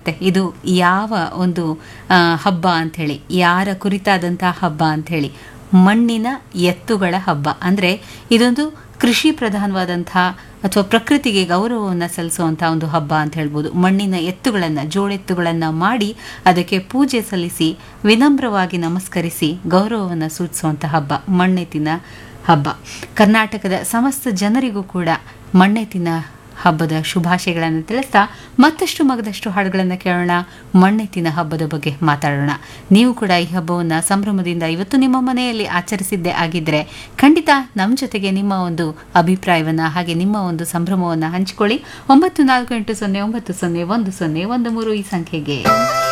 ಗೊತ್ತಿರುತ್ತೆ ಇದು ಯಾವ ಒಂದು ಆ, ಹಬ್ಬ ಅಂಥೇಳಿ ಯಾರ ಕುರಿತಾದಂತಹ ಹಬ್ಬ ಅಂಥೇಳಿ ಮಣ್ಣಿನ ಎತ್ತುಗಳ ಹಬ್ಬ ಅಂದರೆ ಇದೊಂದು ಕೃಷಿ ಪ್ರಧಾನವಾದಂತಹ ಅಥವಾ ಪ್ರಕೃತಿಗೆ ಗೌರವವನ್ನು ಸಲ್ಲಿಸುವಂಥ ಒಂದು ಹಬ್ಬ ಅಂತ ಹೇಳ್ಬೋದು ಮಣ್ಣಿನ ಎತ್ತುಗಳನ್ನು ಜೋಳೆತ್ತುಗಳನ್ನು ಮಾಡಿ ಅದಕ್ಕೆ ಪೂಜೆ ಸಲ್ಲಿಸಿ ವಿನಮ್ರವಾಗಿ ನಮಸ್ಕರಿಸಿ ಗೌರವವನ್ನು ಸೂಚಿಸುವಂಥ ಹಬ್ಬ ಮಣ್ಣೆತ್ತಿನ ಹಬ್ಬ ಕರ್ನಾಟಕದ ಸಮಸ್ತ ಜನರಿಗೂ ಕೂಡ ಮಣ್ಣೆತ್ತಿನ ಹಬ್ಬದ ಶುಭಾಶಯಗಳನ್ನು ತಿಳಿಸ್ತಾ ಮತ್ತಷ್ಟು ಮಗದಷ್ಟು ಹಾಡುಗಳನ್ನು ಕೇಳೋಣ ಮಣ್ಣೆತ್ತಿನ ಹಬ್ಬದ ಬಗ್ಗೆ ಮಾತಾಡೋಣ ನೀವು ಕೂಡ ಈ ಹಬ್ಬವನ್ನು ಸಂಭ್ರಮದಿಂದ ಇವತ್ತು ನಿಮ್ಮ ಮನೆಯಲ್ಲಿ ಆಚರಿಸಿದ್ದೇ ಆಗಿದ್ದರೆ ಖಂಡಿತ ನಮ್ಮ ಜೊತೆಗೆ ನಿಮ್ಮ ಒಂದು ಅಭಿಪ್ರಾಯವನ್ನು ಹಾಗೆ ನಿಮ್ಮ ಒಂದು ಸಂಭ್ರಮವನ್ನು ಹಂಚಿಕೊಳ್ಳಿ ಒಂಬತ್ತು ನಾಲ್ಕು ಎಂಟು ಸೊನ್ನೆ ಒಂಬತ್ತು ಸೊನ್ನೆ ಒಂದು ಸೊನ್ನೆ ಒಂದು ಮೂರು ಈ ಸಂಖ್ಯೆಗೆ